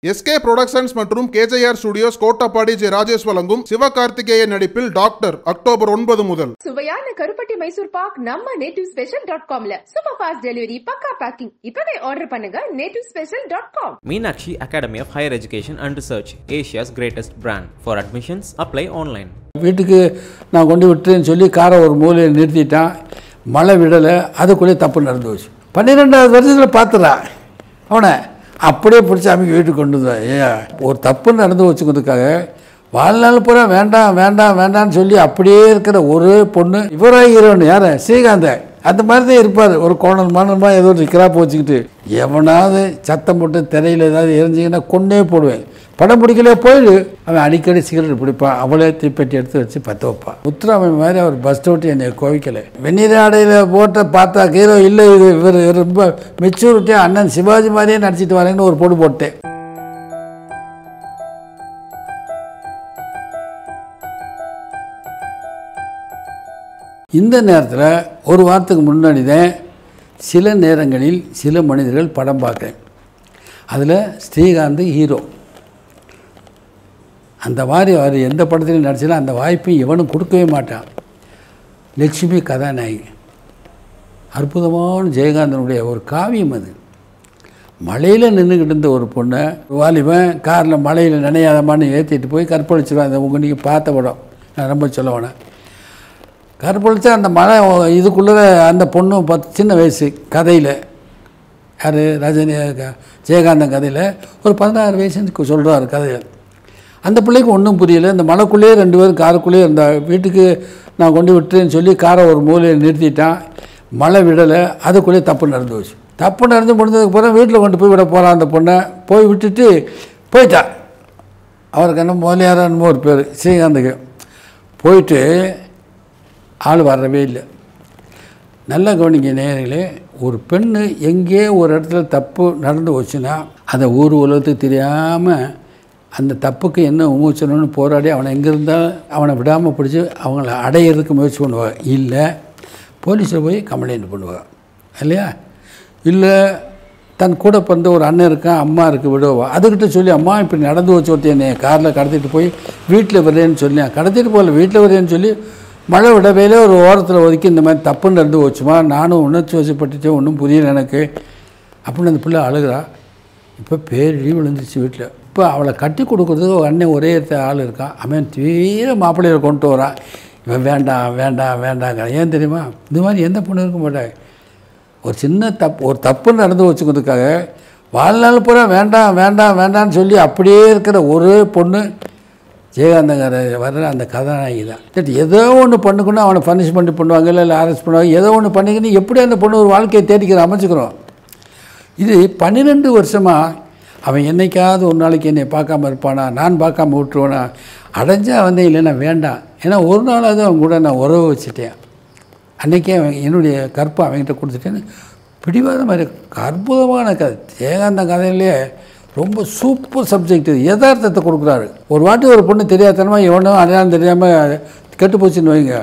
SK productions மற்றும் KJR studios Kottapadi J Rajesh வழங்கும் சிவகார்த்திகேயன் நடிப்பில் டாக்டர் அக்டோபர் ஒன்பது முதல் சுவையான கருப்பட்டி மைசூர் பாக் நம்ம நேட்டிவ் ஸ்பெஷல் டாட் காம்ல சூப்பர் ஃபாஸ்ட் டெலிவரி பக்கா பேக்கிங் இப்பவே ஆர்டர் பண்ணுங்க native special dot com Meenakshi Academy of Higher Education and Research, Asia's greatest brand. For admissions, apply online. வீட்டுக்கு நான் கொண்டு விட்டுறேன்னு சொல்லி காரை ஒரு மூலையில் நிறுத்திட்டான் மழை விடலை அதுக்குள்ளே தப்பு நடந்து போச்சு பன்னிரெண்டாவது வருஷத்தில் பார்த்துறா அவனை அப்படியே பிடிச்சி அமைக்க வீட்டுக்கு கொண்டு வந்தேன் ஏன் ஒரு தப்பு நடந்து வச்சுக்கிறதுக்காக வாழ்நாள் பூரா வேண்டாம் வேண்டாம் வேண்டாம்னு சொல்லி அப்படியே இருக்கிற ஒரு பொண்ணு இவராக ஹீரோன்னு யார் ஸ்ரீகாந்த அந்த மாதிரி தான் இருப்பார் ஒரு கோணல் மானமாக ஏதோ ஒரு கிராப் வச்சுக்கிட்டு எவனாவது சத்தம் போட்டு திரையில் ஏதாவது எரிஞ்சிங்கன்னா கொன்னே போடுவேன் படம் பிடிக்கல போயிடு அவன் அடிக்கடி சிகரெட் பிடிப்பான் அவளே தீப்பெட்டி எடுத்து வச்சு பற்ற வைப்பான் முத்துராமன் மாதிரி அவர் பஸ் ஓட்டி என்னை கோவிக்கலை வெந்நீர் ஆடையில் போட்ட பார்த்தா ஹீரோ இல்லை இது இவர் ரொம்ப மெச்சூரிட்டியாக அண்ணன் சிவாஜி மாதிரியே நடிச்சிட்டு வரேன்னு ஒரு போடு போட்டேன் இந்த நேரத்தில் ஒரு வாரத்துக்கு முன்னாடி தான் சில நேரங்களில் சில மனிதர்கள் படம் பார்க்குறேன் அதில் ஸ்ரீகாந்த் ஹீரோ அந்த மாதிரி அவர் எந்த படத்துலையும் நடிச்சாலும் அந்த வாய்ப்பை இவனும் கொடுக்கவே மாட்டான் லட்சுமி கதாநாயகி அற்புதமான ஜெயகாந்தனுடைய ஒரு காவியம் அது மலையில் நின்றுக்கிட்டு இருந்த ஒரு பொண்ணை வாலிபன் காரில் மலையில் நினையாதமான்னு ஏற்றிட்டு போய் கற்பழிச்சிருவான் அந்த உங்கள் நீங்கள் பார்த்த படம் நான் ரொம்ப சொல்ல வேணேன் கற்பழிச்சா அந்த மலை இதுக்குள்ளே அந்த பொண்ணு பத்து சின்ன வயசு கதையில் யார் ரஜினி க- ஜெயகாந்தன் கதையில் ஒரு பதினாறு வயசுன்னு சொல்கிறார் கதையில் அந்த பிள்ளைக்கு ஒன்றும் புரியல இந்த மலைக்குள்ளேயே ரெண்டு பேரும் காருக்குள்ளேயே இருந்தா வீட்டுக்கு நான் கொண்டு விட்டுறேன்னு சொல்லி காரை ஒரு மூலையில் நிறுத்திட்டான் மழை விடலை அதுக்குள்ளேயே தப்பு நடந்து போச்சு தப்பு நடந்து முடிஞ்சதுக்கு பிறகு வீட்டில் கொண்டு போய் விட போகிறான் அந்த பொண்ணை போய் விட்டுட்டு போயிட்டான் அவருக்கு என்ன முதலியாரன்னு ஒரு பேர் ஸ்ரீகாந்துக்கு போயிட்டு ஆள் வரவே இல்லை நல்ல கவனிங்க நேயர்களே ஒரு பெண்ணு எங்கே ஒரு இடத்துல தப்பு நடந்து வச்சுன்னா அதை ஊர் உலகத்துக்கு தெரியாமல் அந்த தப்புக்கு என்ன விமோச்சனம்னு போராடி அவனை எங்கே இருந்தால் அவனை விடாமல் பிடிச்சி அவங்கள அடையிறதுக்கு முயற்சி பண்ணுவாங்க இல்லை போலீஸில் போய் கம்ப்ளைண்ட் பண்ணுவாங்க இல்லையா இல்லை தன் கூட பிறந்த ஒரு அண்ணன் இருக்கான் அம்மா இருக்குது விடுவா அதுக்கிட்ட சொல்லி அம்மா இப்படி நடந்து வச்சு ஒருத்தி என்னை காரில் கடத்திட்டு போய் வீட்டில் வரேன்னு சொல்லி கடத்திட்டு போகல வீட்டில் வரேன்னு சொல்லி மழை விடவேல ஒரு ஓரத்தில் ஒதுக்கி இந்த மாதிரி தப்பு நடந்து போச்சுமா நானும் உணர்ச்சி வசப்பட்டுட்டேன் ஒன்றும் புரியல எனக்கு அப்படின்னு அந்த பிள்ளை அழுகிறா இப்போ பேரடி விழுந்துச்சு வீட்டில் இப்போ அவளை கட்டி கொடுக்குறதுக்கு ஒரு அண்ணன் ஒரே இடத்துல ஆள் இருக்கான் அவன் தீர மாப்பிள்ளையை கொண்டு வரான் இவன் வேண்டாம் வேண்டாம் வேண்டாங்க ஏன் தெரியுமா இந்த மாதிரி எந்த பொண்ணு இருக்க மாட்டாங்க ஒரு சின்ன தப்பு ஒரு தப்பு நடந்து வச்சுக்கிறதுக்காக வாழ்நாள் பூரா வேண்டாம் வேண்டாம் வேண்டாம்னு சொல்லி அப்படியே இருக்கிற ஒரு பொண்ணு ஜெயகாந்தங்கர வர்ற அந்த கதாநாயகி தான் சரி ஏதோ ஒன்று பண்ணுக்கணும் அவனை பனிஷ்மெண்ட் பண்ணுவாங்க இல்லை இல்லை அரெஸ்ட் பண்ணுவாங்க ஏதோ ஒன்று பண்ணிக்கணும் எப்படி அந்த பொண்ணு ஒரு வாழ்க்கையை தேடிக்கிற அமைச்சுக்கிறோம் இது பன்னிரெண்டு வருஷமாக அவன் என்னைக்காவது ஒரு நாளைக்கு என்னை பார்க்காம இருப்பானா நான் பார்க்காம விட்டுருவானா அடைஞ்சா வந்து இல்லைன்னா வேண்டாம் ஏன்னா ஒரு நாளாவது அவன் கூட நான் உறவு வச்சுட்டேன் அன்றைக்கே அவன் என்னுடைய கற்பை அவன்கிட்ட கொடுத்துட்டேன்னு பிடிவாத மாதிரி அற்புதமான கதை ஜெயகாந்தன் கதையிலே ரொம்ப சூப்பர் சப்ஜெக்ட் இது யதார்த்தத்தை கொடுக்குறாரு ஒரு வாட்டி ஒரு பொண்ணு தெரியாதனமா எவனும் அடையாளம் தெரியாமல் கெட்டு போச்சுன்னு வைங்க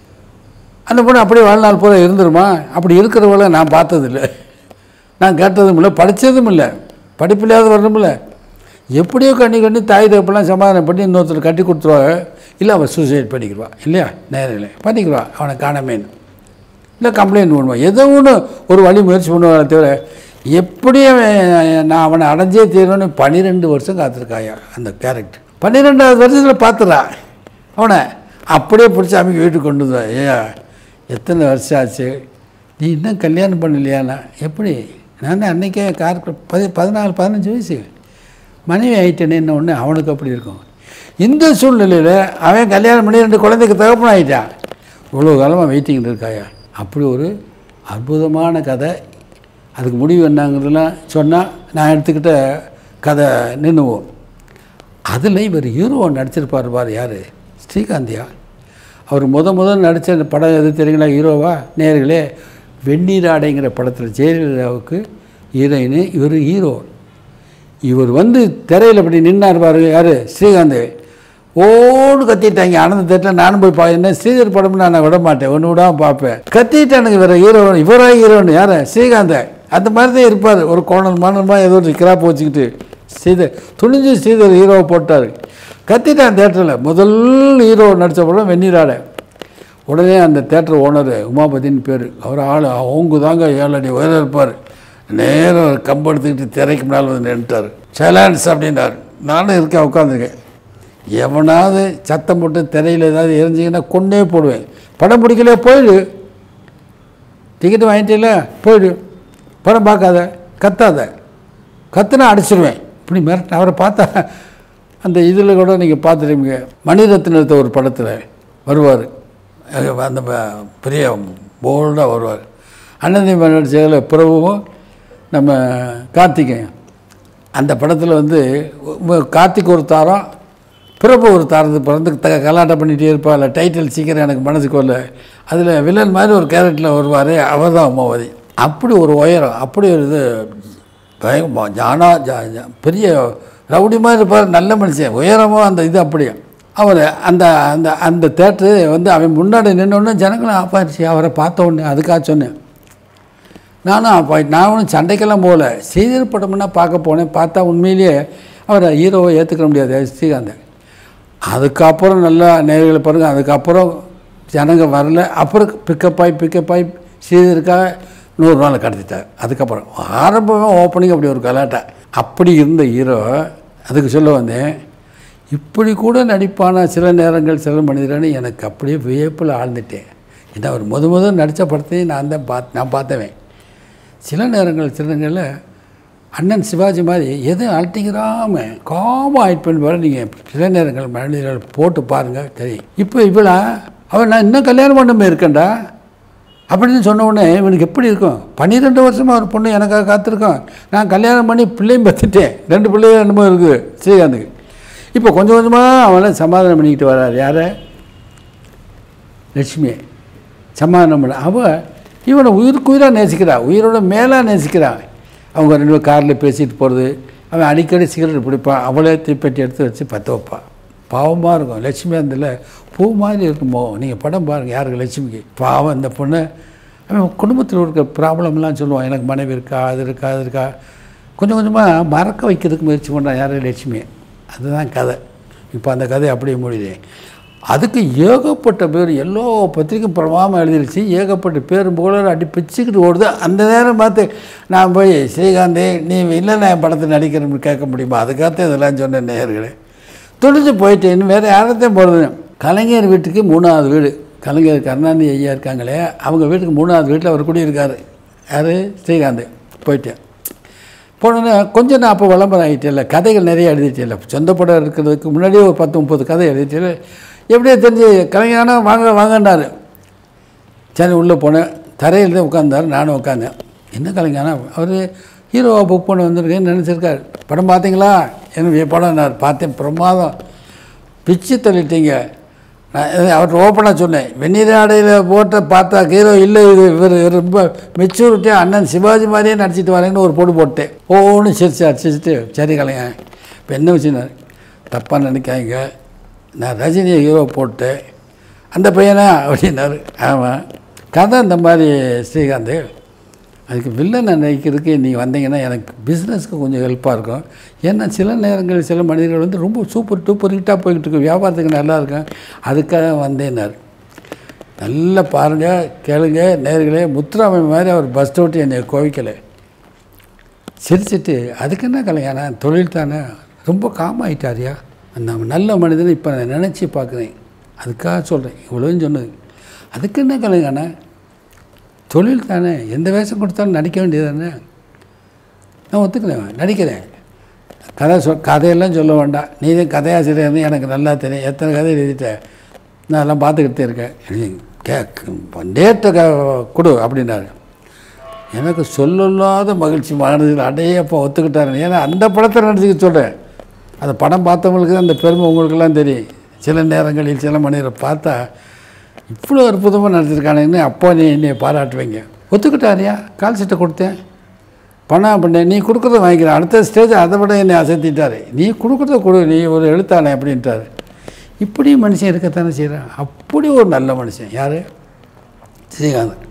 அந்த பொண்ணு அப்படியே வாழ்நாள் பூரா இருந்துருமா அப்படி இருக்கிறவளை நான் பார்த்ததில்ல நான் கேட்டதும் இல்லை படித்ததும் இல்லை படிப்பில்லாத வரணும் இல்லை எப்படியோ கண்ணி கண்ணி தாய் தகப்பெல்லாம் சமாதானம் பண்ணி இன்னொருத்தர் கட்டி கொடுத்துருவாங்க இல்லை அவன் சூசைட் பண்ணிக்கிடுவா இல்லையா நேரில் பண்ணிக்கிடுவா அவனை காணமேன்னு இல்லை கம்ப்ளைண்ட் பண்ணுவான் ஏதோ ஒன்று ஒரு வழி முயற்சி பண்ணுவாங்களே தவிர எப்படியும் அவன் நான் அவனை அடைஞ்சே தீரணும்னு பன்னிரெண்டு வருஷம் காத்திருக்காயா அந்த கேரக்டர் பன்னிரெண்டாவது வருஷத்தில் பார்த்துறா அவனை அப்படியே பிடிச்சி அமைக்க வீட்டுக்கு கொண்டு வந்தா ஏயா எத்தனை வருஷம் ஆச்சு நீ இன்னும் கல்யாணம் பண்ணலையாண்ணா எப்படி நான் தான் அன்றைக்கே கார் பதி பதினாலு பதினஞ்சு வயசு மனைவி ஆகிட்டேன்னு ஒன்று அவனுக்கு அப்படி இருக்கும் இந்த சூழ்நிலையில் அவன் கல்யாணம் பண்ணி ரெண்டு குழந்தைக்கு தகப்பன் ஆகிட்டான் இவ்வளோ காலமாக வெயிட்டிங்கில் இருக்காயா அப்படி ஒரு அற்புதமான கதை அதுக்கு முடிவு என்னங்கிறதுலாம் சொன்னால் நான் எடுத்துக்கிட்ட கதை நின்றுவோம் அதில் இவர் ஹீரோ நடிச்சிருப்பார் பார் யார் ஸ்ரீகாந்தியா அவர் முத முதல் நடித்த படம் எது தெரியுங்களா ஹீரோவா நேர்களே வெந்நீர் ஆடைங்கிற படத்தில் ஜெயலலிதாவுக்கு ஹீரோயின் இவர் ஹீரோ இவர் வந்து திரையில் இப்படி நின்னார் பாருங்க யார் ஸ்ரீகாந்த் ஓடு கத்திட்டாங்க ஆனந்த தேட்டில் நானும் போய் பா என்ன ஸ்ரீதர் படம் நான் விட மாட்டேன் ஒன்று விடாமல் பார்ப்பேன் கத்திட்டானுங்க வேறு ஹீரோ இவரா ஹீரோன்னு யார் ஸ்ரீகாந்த் அந்த மாதிரி தான் இருப்பார் ஒரு கோணல் மானமாக ஏதோ ஒரு கிராப் வச்சுக்கிட்டு ஸ்ரீதர் துணிஞ்சு ஸ்ரீதர் ஹீரோவை போட்டார் கத்திட்டான் தேட்டரில் முதல் ஹீரோ நடித்த படம் வெந்நீராட உடனே அந்த தேட்டர் ஓனர் உமாபதின்னு பேர் அவர் ஆள் அவங்க தாங்க ஏழு அடி உயரம் இருப்பார் நேரம் ஒரு கம்பு எடுத்துக்கிட்டு திரைக்கு முன்னால் வந்து நின்றுட்டார் சேலன்ஸ் அப்படின்னார் நானும் இருக்கேன் உட்காந்துருக்கேன் எவனாவது சத்தம் போட்டு திரையில் ஏதாவது எரிஞ்சிங்கன்னா கொண்டே போடுவேன் படம் பிடிக்கல போயிடு டிக்கெட் வாங்கிட்டில போயிடு படம் பார்க்காத கத்தாத கத்துனா அடிச்சிடுவேன் இப்படி மிரட்ட அவரை பார்த்தா அந்த இதில் கூட நீங்கள் பார்த்துருப்பீங்க மணிரத்னத்தை ஒரு படத்தில் வருவார் அந்த ப- பெரிய போல்டாக வருவார் அண்ணந்தி நடிச்சதில் பிரபுவும் நம்ம கார்த்திகேயன் அந்த படத்தில் வந்து உ- கார்த்திக் ஒரு தாரம் பிரபு ஒரு தாரத்து பிறந்து த கலாட்டம் பண்ணிகிட்டே இருப்பாள் டைட்டில் சீக்கிரம் எனக்கு மனசுக்கு வரல அதில் வில்லன் மாதிரி ஒரு கேரக்டரில் வருவார் அவர் தான் உமாவதி அப்படி ஒரு உயரம் அப்படி ஒரு இது பயங்கர ஜானா ஜா ஜா- பெரிய ரவுடி மாதிரி இருப்பார் நல்ல மனுஷன் உயரமோ அந்த இது அப்படியே அவர் அந்த அந்த அந்த தேட்ரு வந்து அவன் முன்னாடி நின்னோடனே ஜனங்களும் ஆப்பாச்சு அவரை பார்த்த உடனே அதுக்காக சொன்னேன் நானும் அப்போ நான் ஒன்றும் சண்டைக்கெல்லாம் போகல செய்தியல் படம்னா பார்க்க போனேன் பார்த்தா உண்மையிலேயே அவரை ஹீரோவை ஏற்றுக்க முடியாது ஸ்ரீகாந்த் அதுக்கப்புறம் நல்லா நேர்களை பாருங்கள் அதுக்கப்புறம் ஜனங்க வரல அப்புறம் பிக்கப் ஆகி பிக்கப் ஆகி ஸ்ரீதருக்காக நூறு நாள் கடத்திட்டார் அதுக்கப்புறம் ஆரம்பமே ஓப்பனிங் அப்படி ஒரு கலாட்டா அப்படி இருந்த ஹீரோ அதுக்கு சொல்ல வந்தேன் இப்படி கூட நடிப்பான சில நேரங்கள் சில மனிதரானு எனக்கு அப்படியே வியப்பில் ஆழ்ந்துட்டேன் ஏன்னா அவர் முத முதல் நடித்த படத்தையும் நான் தான் பார்த்து நான் பார்த்தவன் சில நேரங்கள் சில நேரங்களில் அண்ணன் சிவாஜி மாதிரி எதுவும் அழட்டிக்கிறாமல் காமாக ஆயிட் பண்ணி வர நீங்கள் சில நேரங்கள் மனிதர்கள் போட்டு பாருங்கள் தெரியும் இப்போ இவ்வளோ அவன் நான் இன்னும் கல்யாணம் பண்ணாமல் இருக்கேன்டா அப்படின்னு சொன்ன உடனே இவனுக்கு எப்படி இருக்கும் பன்னிரெண்டு வருஷமாக ஒரு பொண்ணு எனக்காக காத்திருக்கோம் நான் கல்யாணம் பண்ணி பிள்ளையும் பத்துட்டேன் ரெண்டு பிள்ளையும் என்னமோ இருக்குது ஸ்ரீகாந்துக்கு இப்போ கொஞ்சம் கொஞ்சமாக அவனை சமாதானம் பண்ணிக்கிட்டு வர்றார் யாரை லட்சுமியை சமாதானம் பண்ண அவள் இவனை உயிருக்கு உயிராக நேசிக்கிறா உயிரோட மேலாக நேசிக்கிறான் அவங்க ரெண்டு பேரும் காரில் பேசிட்டு போகிறது அவன் அடிக்கடி சிகரெட் பிடிப்பான் அவளே தீப்பெட்டி எடுத்து வச்சு பற்ற வைப்பான் பாவமாக இருக்கும் லட்சுமி அதில் பூ மாதிரி இருக்குமோ நீங்கள் படம் பாருங்கள் யாருக்கு லட்சுமிக்கு பாவம் இந்த பொண்ணு அவன் குடும்பத்தில் இருக்க ப்ராப்ளம்லாம் சொல்லுவான் எனக்கு மனைவி இருக்கா அது இருக்கா அது இருக்கா கொஞ்சம் கொஞ்சமாக மறக்க வைக்கிறதுக்கு முயற்சி பண்ணுறான் யார் லட்சுமி அதுதான் கதை இப்போ அந்த கதை அப்படியே முடியுது அதுக்கு ஏகப்பட்ட பேர் எல்லா பத்திரிக்கையும் பிரமாமல் எழுதிருச்சு ஏகப்பட்ட பேர் புகழர் அடி பிச்சுக்கிட்டு ஓடுது அந்த நேரம் பார்த்து நான் போய் ஸ்ரீகாந்தே நீ இல்லை நான் படத்தை நடிக்கிறேன்னு கேட்க முடியுமா அதுக்காகத்தான் இதெல்லாம் சொன்னேன் நேயர்களே துடிச்சு போயிட்டு இன்னும் வேறு யாரத்தையும் போகிறது கலைஞர் வீட்டுக்கு மூணாவது வீடு கலைஞர் கருணாநிதி ஐயா இருக்காங்களே அவங்க வீட்டுக்கு மூணாவது வீட்டில் அவர் குடியிருக்காரு யார் ஸ்ரீகாந்த் போயிட்டேன் போனோன்னே கொஞ்சம் நான் அப்போ விளம்பரம் ஆகிட்டேன்ல கதைகள் நிறைய எழுதிட்டேன்ல சொந்த படம் இருக்கிறதுக்கு முன்னாடியே ஒரு பத்து முப்பது கதை எழுதிட்டேன் எப்படியோ தெரிஞ்சு கலைஞரான வாங்க வாங்கன்னாரு சரி உள்ளே போனேன் தரையில் தான் உட்காந்தார் நானும் உட்காந்தேன் என்ன கலைஞானா அவர் ஹீரோவை புக் பண்ண வந்திருக்கேன்னு நினச்சிருக்காரு படம் பார்த்தீங்களா என்னுடைய படம் நான் பார்த்தேன் பிரமாதம் பிச்சு தள்ளிட்டீங்க நான் அவர்கிட்ட ஓப்பனாக சொன்னேன் வெந்நீர் ஆடையில் போட்ட பார்த்தா ஹீரோ இல்லை இது இவர் ரொம்ப மெச்சூரிட்டியாக அண்ணன் சிவாஜி மாதிரியே நடிச்சிட்டு வரேன்னு ஒரு போடு போட்டேன் ஓன்னு சிரிச்சு அடிச்சிட்டு சரி கலைஞன் இப்போ என்ன விஷயம் தப்பாக நினைக்காதீங்க நான் ரஜினியை ஹீரோ போட்டேன் அந்த பையனா அப்படின்னாரு ஆமாம் கதை இந்த மாதிரி ஸ்ரீகாந்த் அதுக்கு வில்லனை நடிக்கிறதுக்கு நீங்கள் வந்தீங்கன்னா எனக்கு பிஸ்னஸ்க்கு கொஞ்சம் ஹெல்ப்பாக இருக்கும் ஏன்னா சில நேரங்கள் சில மனிதர்கள் வந்து ரொம்ப சூப்பர் டூப்பர் ஹிட்டாக போய்கிட்டு இருக்கும் வியாபாரத்துக்கு நல்லா இருக்கும் அதுக்காக வந்தேன்னார் நல்லா பாருங்கள் கேளுங்க நேர்களே முத்துராமன் மாதிரி அவர் பஸ் ஓட்டி என்னை கோவிக்கலை சிரிச்சிட்டு அதுக்கு என்ன கல்யாணம் தொழில் தானே ரொம்ப காமாயிட்டாரியா அந்த நல்ல மனிதனை இப்போ நான் நினச்சி பார்க்குறேன் அதுக்காக சொல்கிறேன் இவ்வளோன்னு சொன்னது அதுக்கு என்ன கல்யாணம் தொழில் தானே எந்த வேஷம் கொடுத்தாலும் நடிக்க வேண்டியது தானே நான் ஒத்துக்கிறேன் நடிக்கிறேன் கதை சொல் கதையெல்லாம் சொல்ல வேண்டாம் நீ தான் கதையாசிரியர்னு எனக்கு நல்லா தெரியும் எத்தனை கதை எழுதிட்டேன் நான் எல்லாம் பார்த்துக்கிட்டே இருக்கேன் கேட்க டேட்டை க கொடு அப்படின்னாரு எனக்கு சொல்லலாத மகிழ்ச்சி மனதில் அடையே அப்போ ஒத்துக்கிட்டாரு ஏன்னா அந்த படத்தை நடிச்சுக்க சொல்கிறேன் அந்த படம் பார்த்தவங்களுக்கு அந்த பெருமை உங்களுக்கெல்லாம் தெரியும் சில நேரங்களில் சில மனிதரை பார்த்தா இவ்வளோ அற்புதமாக நடிச்சிருக்கானுன்னு அப்போ நீ என்னை பாராட்டுவீங்க ஒத்துக்கிட்டாரியா கால் சீட்டை கொடுத்தேன் பணம் பண்ணேன் நீ கொடுக்குறத வாங்கிக்கிறேன் அடுத்த ஸ்டேஜ் அதை விட என்னை அசத்திட்டாரு நீ கொடுக்குறத கொடு நீ ஒரு எழுத்தானே அப்படின்ட்டாரு இப்படி மனுஷன் இருக்கத்தானே செய்கிறான் அப்படி ஒரு நல்ல மனுஷன் யார் ஸ்ரீகாந்த்